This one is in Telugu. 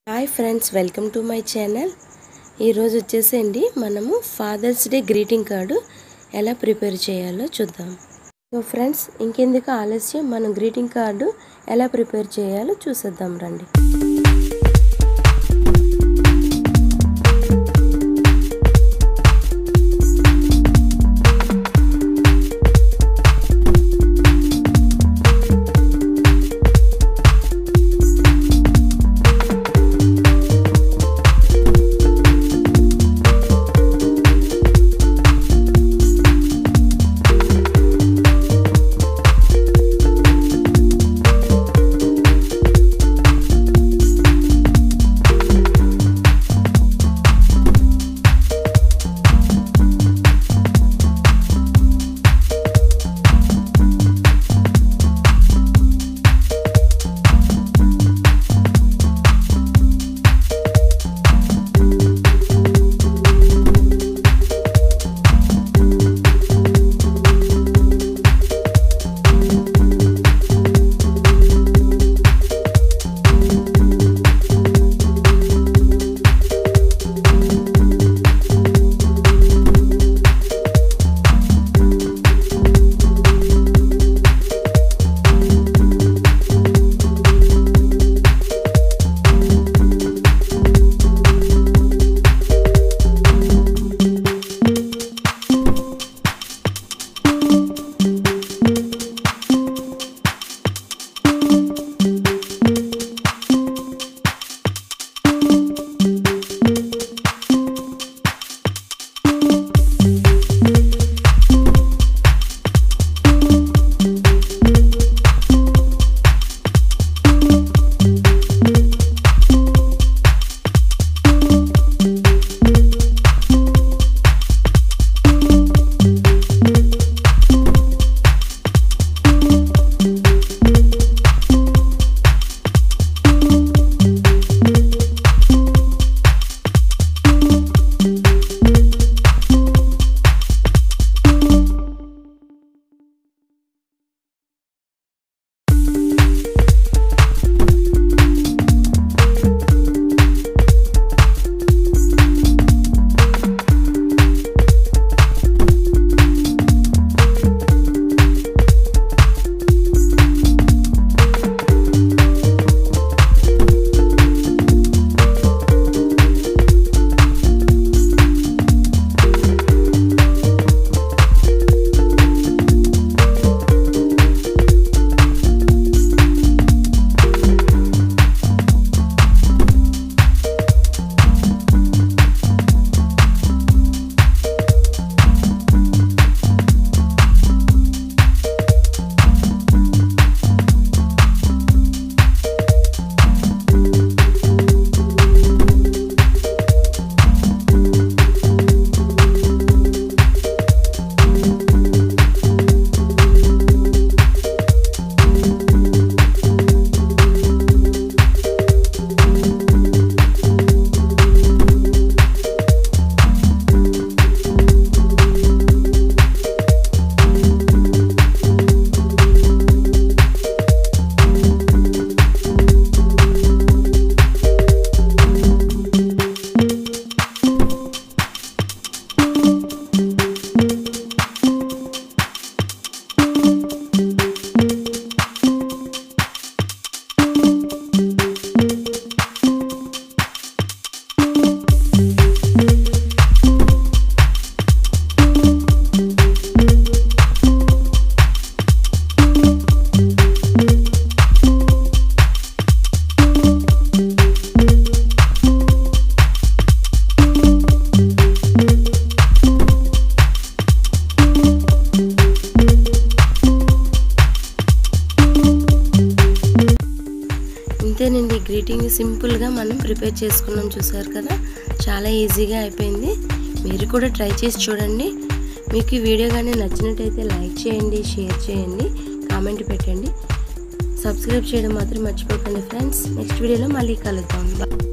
hi friends welcome to my channel ఈరోజు వచ్చేసేయండి మనము ఫాదర్స్ డే గ్రీటింగ్ కార్డు ఎలా ప్రిపేర్ చేయాలో చూద్దాం సో ఫ్రెండ్స్ ఇంకెందుకు ఆలస్యం మనం గ్రీటింగ్ కార్డు ఎలా ప్రిపేర్ చేయాలో చూసేద్దాం రండి ఇంతేనండి గ్రీటింగ్ సింపుల్గా మనం ప్రిపేర్ చేసుకున్నాం చూసారు కదా చాలా ఈజీగా అయిపోయింది మీరు కూడా ట్రై చేసి చూడండి మీకు ఈ వీడియో కానీ నచ్చినట్టయితే లైక్ చేయండి షేర్ చేయండి కామెంట్ పెట్టండి సబ్స్క్రైబ్ చేయడం మాత్రం మర్చిపోకండి ఫ్రెండ్స్ నెక్స్ట్ వీడియోలో మళ్ళీ కలుద్దాం